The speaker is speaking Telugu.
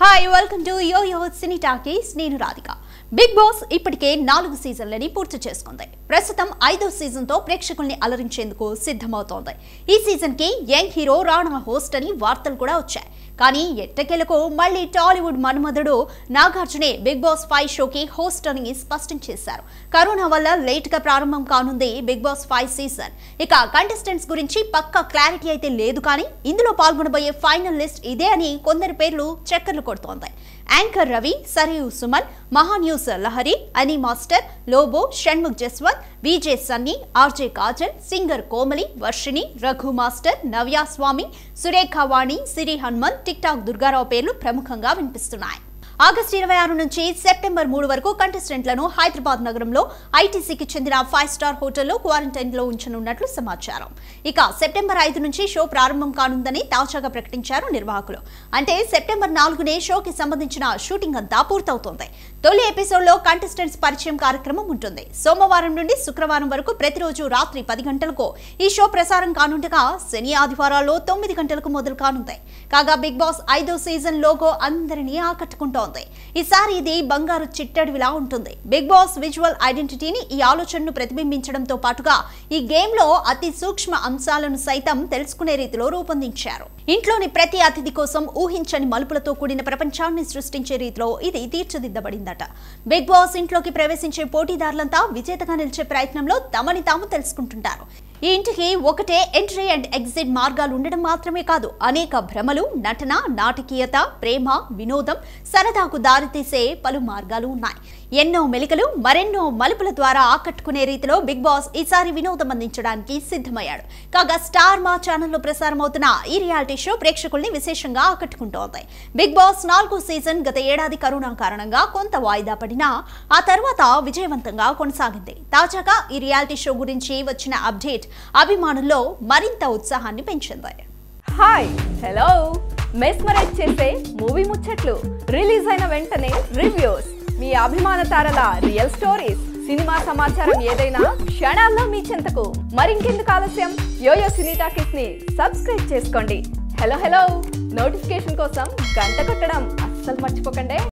హాయ్ వెల్కమ్ టు యో యో సినీ టాకీస్ నేను రాధిక బిగ్ బాస్ ఇప్పటికే నాలుగు సీజన్లని పూర్తి చేసుకుంది ప్రస్తుతం ఐదో సీజన్ తో ప్రేక్షకుల్ని అలరించేందుకు సిద్ధమవుతోంది ఈ సీజన్ కి యంగ్ హీరో రాణా హోస్ట్ అని వార్తలు కూడా వచ్చాయి కానీ ఎట్టకేలకు మళ్ళీ టాలీవుడ్ మన్మధుడు నాగార్జునే బిగ్ బాస్ ఫైవ్ షోకి హోస్ట్ అని స్పష్టం చేశారు కరోనా వల్ల లేట్ గా ప్రారంభం కానుంది బిగ్ బాస్ ఫైవ్ సీజన్ ఇక కంటెస్టెంట్స్ గురించి పక్కా క్లారిటీ అయితే లేదు కానీ ఇందులో పాల్గొనబోయే ఫైనల్ లిస్ట్ ఇదే అని కొందరి పేర్లు చక్కర్లు కొడుతోంది యాంకర్ రవి సరియు సుమన్ మహాన్యూస్ లహరి అని master Lobo Shanmukh Jaswanth VJ Sunny RJ Kajal singer Komali Varshini Raghu master Navya Swamy Surekha Vani Siri Hanumanth TikTok Durga Rao పేర్లు ప్రముఖంగా వినిపిస్తున్నాయి ఆగస్టు ఇరవై ఆరు నుంచి సెప్టెంబర్ మూడు వరకు కంటెస్టెంట్లను హైదరాబాద్ నగరంలో ఐటీసీకి చెందిన ఫైవ్ స్టార్ హోటల్లో క్వారంటైన్ లో ఉంచనున్నట్లు సమాచారం ఇక సెప్టెంబర్ ఐదు నుంచి షో ప్రారంభం కానుందని తాజాగా ప్రకటించారు నిర్వాహకులు అంటే సెప్టెంబర్ నాలుగునే షోకి సంబంధించిన షూటింగ్ అంతా పూర్తవుతోంది తొలి ఎపిసోడ్ లో కంటెస్టెంట్స్ పరిచయం కార్యక్రమం ఉంటుంది సోమవారం నుండి శుక్రవారం వరకు ప్రతిరోజు రాత్రి పది గంటలకు ఈ షో ప్రసారం కానుండగా శని ఆదివారాల్లో తొమ్మిది గంటలకు మొదలు కానుంది కాగా బిగ్ బాస్ ఐదో సీజన్ లోగో అందరినీ ఆకట్టుకుంటోంది ఈసారి ఇది బంగారు చిట్టడివిలా ఉంటుంది బిగ్ బాస్ విజువల్ ఐడెంటిటీని ఈ ఆలోచనను ప్రతిబింబించడంతో పాటుగా ఈ గేమ్ లో అతి సూక్ష్మ అంశాలను సైతం తెలుసుకునే రీతిలో రూపొందించారు ఇంట్లోని ప్రతి అతిథి కోసం ఊహించని మలుపులతో కూడిన ప్రపంచాన్ని సృష్టించే రీతిలో ఇది తీర్చిదిద్దబడిందట బిగ్ బాస్ ఇంట్లోకి ప్రవేశించే పోటీదారులంతా విజేతగా నిలిచే ప్రయత్నంలో తమని తాము తెలుసుకుంటుంటారు ఈ ఇంటికి ఒకటే ఎంట్రీ అండ్ ఎగ్జిట్ మార్గాలు ఉండడం మాత్రమే కాదు అనేక భ్రమలు నటన నాటకీయత ప్రేమ వినోదం సరదాకు దారితీసే పలు మార్గాలు ఉన్నాయి ఎన్నో మెలికలు మరెన్నో మలుపుల ద్వారా ఆకట్టుకునే రీతిలో బిగ్ బాస్ ఈసారి వినోదం అందించడానికి సిద్ధమయ్యాడు కాగా స్టార్ మా ఛానల్లో ప్రసారం అవుతున్న ఈ రియాలిటీ షో ప్రేక్షకుల్ని విశేషంగా ఆకట్టుకుంటోంది బిగ్ బాస్ నాలుగో సీజన్ గత ఏడాది కరోనా కారణంగా కొంత వాయిదా పడినా ఆ తర్వాత విజయవంతంగా కొనసాగింది తాజాగా ఈ రియాలిటీ షో గురించి వచ్చిన అప్డేట్ అభిమానుల్లో మరింత ఉత్సాహాన్ని పెంచింది హాయ్ హలో మెస్మరైజ్ చేసే మూవీ ముచ్చట్లు రిలీజ్ అయిన వెంటనే రివ్యూస్ మీ అభిమాన తారల రియల్ స్టోరీస్ సినిమా సమాచారం ఏదైనా క్షణాల్లో మీ చెంతకు మరింకెందుకు ఆలస్యం యోయో సినీ టాకీస్ ని సబ్స్క్రైబ్ చేసుకోండి హలో హలో నోటిఫికేషన్ కోసం గంట కొట్టడం అస్సలు మర్చిపోకండి